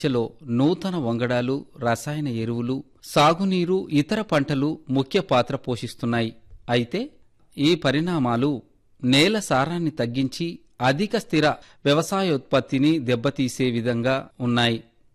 లో నూతన వంగడాలు రసాయన ఎరువులు సాగునీరు ఇతర పంటలు ముఖ్య పాత్ర పోషిస్తున్నాయి అయితే ఈ పరిణామాలు నేల సారాన్ని తగ్గించి అధిక స్థిర వ్యవసాయోత్పత్తిని దెబ్బతీసే విధంగా ఉన్నాయి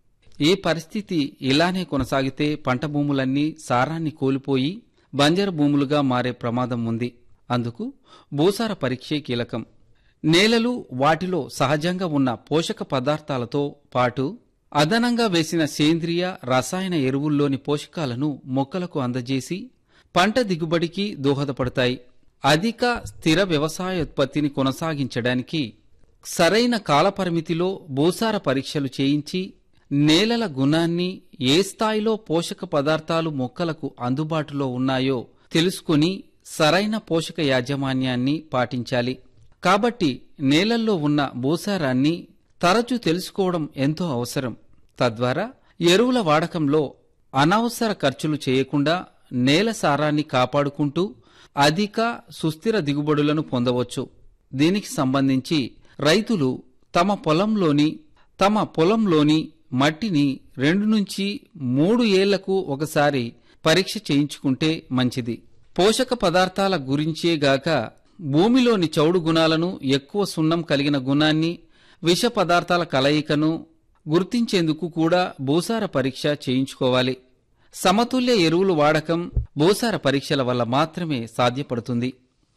ఈ పరిస్థితి ఇలానే కొనసాగితే పంట భూములన్నీ సారాన్ని కోల్పోయి బంజరు భూములుగా మారే ప్రమాదం ఉంది అందుకు భూసార పరీక్షే కీలకం నేలలు వాటిలో సహజంగా ఉన్న పోషక పదార్థాలతో పాటు అదనంగా వేసిన సేంద్రియ రసాయన ఎరువుల్లోని పోషకాలను మొక్కలకు అందజేసి పంట దిగుబడికి దోహదపడతాయి అధిక స్థిర వ్యవసాయోత్పత్తిని కొనసాగించడానికి సరైన కాలపరిమితిలో భూసార పరీక్షలు చేయించి నేలల గుణాన్ని ఏ స్థాయిలో పోషక పదార్థాలు మొక్కలకు అందుబాటులో ఉన్నాయో తెలుసుకుని సరైన పోషక యాజమాన్యాన్ని పాటించాలి కాబట్టి నేలల్లో ఉన్న భూసారాన్ని తరచూ తెలుసుకోవడం ఎంతో అవసరం తద్వారా ఎరువుల వాడకంలో అనవసర ఖర్చులు చేయకుండా నేల సారాన్ని కాపాడుకుంటూ అధిక సుస్థిర దిగుబడులను పొందవచ్చు దీనికి సంబంధించి రైతులు తమ పొలంలోని తమ పొలంలోని మట్టిని రెండు నుంచి మూడు ఏళ్లకు ఒకసారి పరీక్ష చేయించుకుంటే మంచిది పోషక పదార్థాల గురించే గాక భూమిలోని చౌడు గుణాలను ఎక్కువ సున్నం కలిగిన గుణాన్ని విష పదార్థాల కలయికను గుర్తించేందుకు కూడా భూసార పరీక్ష చేయించుకోవాలి సమతుల్య ఎరువులు వాడకం భూసార పరీక్షల వల్ల మాత్రమే సాధ్యపడుతుంది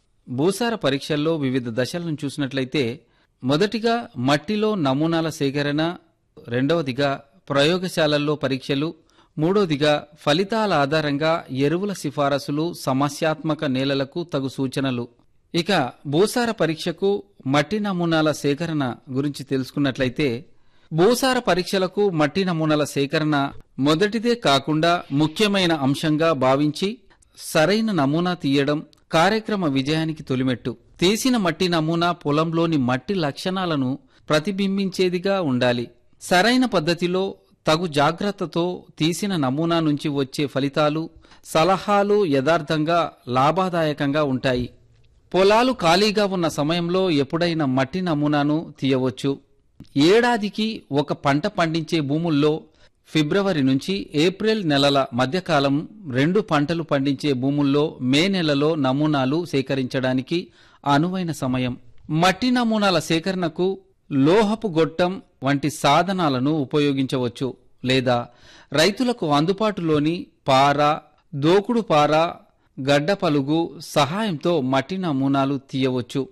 భూసార పరీక్షల్లో వివిధ దశలను చూసినట్లయితే మొదటిగా మట్టిలో నమూనాల సేకరణ రెండవదిగా ప్రయోగశాలల్లో పరీక్షలు మూడోదిగా ఫలితాల ఆధారంగా ఎరువుల సిఫారసులు సమస్యాత్మక నేలలకు తగు సూచనలు ఇక భూసార పరీక్షకు మట్టి నమూనాల సేకరణ గురించి తెలుసుకున్నట్లయితే భూసార పరీక్షలకు మట్టి నమూనాల సేకరణ మొదటిదే కాకుండా ముఖ్యమైన అంశంగా భావించి సరైన నమూనా తీయడం కార్యక్రమ విజయానికి తొలిమెట్టు తీసిన మట్టి నమూనా పొలంలోని మట్టి లక్షణాలను ప్రతిబింబించేదిగా ఉండాలి సరైన పద్ధతిలో తగు జాగ్రత్తతో తీసిన నమూనా నుంచి వచ్చే ఫలితాలు సలహాలు యథార్థంగా లాభదాయకంగా ఉంటాయి పొలాలు ఖాళీగా ఉన్న సమయంలో ఎప్పుడైనా మట్టి నమూనాను తీయవచ్చు ఏడాదికి ఒక పంట పండించే భూముల్లో ఫిబ్రవరి నుంచి ఏప్రిల్ నెలల మధ్యకాలం రెండు పంటలు పండించే భూముల్లో మే నెలలో నమూనాలు సేకరించడానికి అనువైన సమయం మట్టి నమూనాల సేకరణకు లోహపు గొట్టం వంటి సాధనాలను ఉపయోగించవచ్చు లేదా రైతులకు అందుబాటులోని పార దోకుడు పార గడ్డ పలుగు సహాయంతో మట్టి నమూనాలు తీయవచ్చు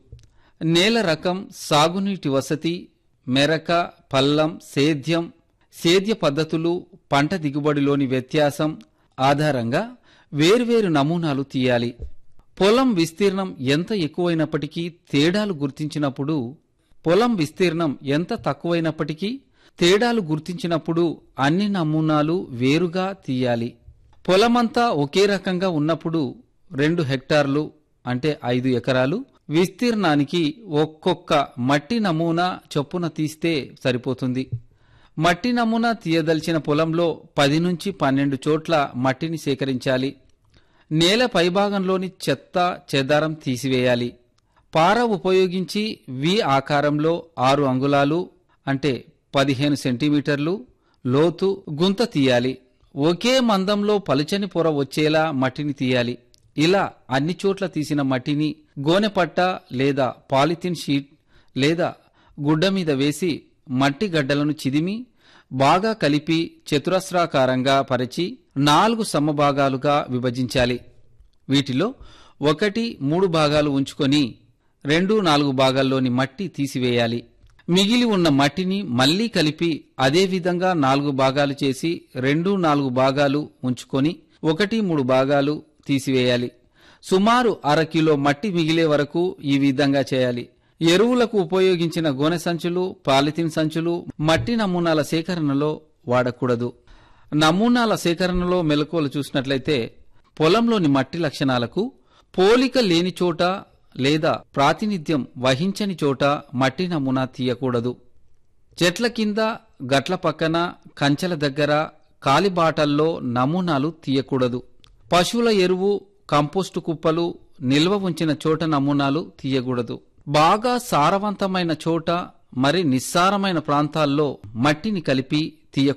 నేల రకం సాగునీటి వసతి మెరక పల్లం సేద్యం సేద్య పద్ధతులు పంట దిగుబడిలోని వ్యత్యాసం ఆధారంగా వేర్వేరు నమూనాలు తీయాలి పొలం విస్తీర్ణం ఎంత ఎక్కువైనప్పటికీ తేడాలు గుర్తించినప్పుడు పొలం విస్తీర్ణం ఎంత తక్కువైనప్పటికీ తేడాలు గుర్తించినప్పుడు అన్ని నమూనాలు వేరుగా తీయాలి పొలమంతా ఒకే రకంగా ఉన్నప్పుడు రెండు హెక్టార్లు అంటే ఐదు ఎకరాలు విస్తీర్ణానికి ఒక్కొక్క మట్టి నమూనా చొప్పున తీస్తే సరిపోతుంది మట్టి నమూనా తీయదలిచిన పొలంలో పది నుంచి పన్నెండు చోట్ల మట్టిని సేకరించాలి నేల పైభాగంలోని చెత్త చెదారం తీసివేయాలి పార ఉపయోగించి వి ఆకారంలో ఆరు అంగుళాలు అంటే పదిహేను సెంటీమీటర్లు లోతు గుంత తీయాలి ఒకే మందంలో పలుచని పొర వచ్చేలా మట్టిని తీయాలి ఇలా అన్ని చోట్ల తీసిన మట్టిని గోనెపట్ట లేదా పాలిథిన్ షీట్ లేదా గుడ్డ మీద వేసి మట్టి గడ్డలను చిదిమి బాగా కలిపి చతురస్రాకారంగా పరిచి నాలుగు సమభాగాలుగా విభజించాలి వీటిలో ఒకటి మూడు భాగాలు ఉంచుకొని రెండు నాలుగు భాగాల్లోని మట్టి తీసివేయాలి మిగిలి ఉన్న మట్టిని మళ్లీ కలిపి అదే విధంగా నాలుగు భాగాలు చేసి రెండు నాలుగు భాగాలు ఉంచుకొని ఒకటి మూడు భాగాలు తీసివేయాలి సుమారు అర కిలో మట్టి మిగిలే వరకు ఈ విధంగా చేయాలి ఎరువులకు ఉపయోగించిన గోనె సంచులు పాలిథిన్ సంచులు మట్టి నమూనాల సేకరణలో వాడకూడదు నమూనాల సేకరణలో మెలకువలు చూసినట్లయితే పొలంలోని మట్టి లక్షణాలకు పోలిక లేని చోట లేదా ప్రాతినిధ్యం వహించని చోట మట్టి నమూనా తీయకూడదు చెట్ల కింద గట్ల పక్కన కంచెల దగ్గర కాలిబాటల్లో నమూనాలు తీయకూడదు పశువుల ఎరువు కంపోస్టు కుప్పలు నిల్వ ఉంచిన చోట నమూనాలు తీయకూడదు బాగా సారవంతమైన చోట మరి నిస్సారమైన ప్రాంతాల్లో మట్టిని కలిపి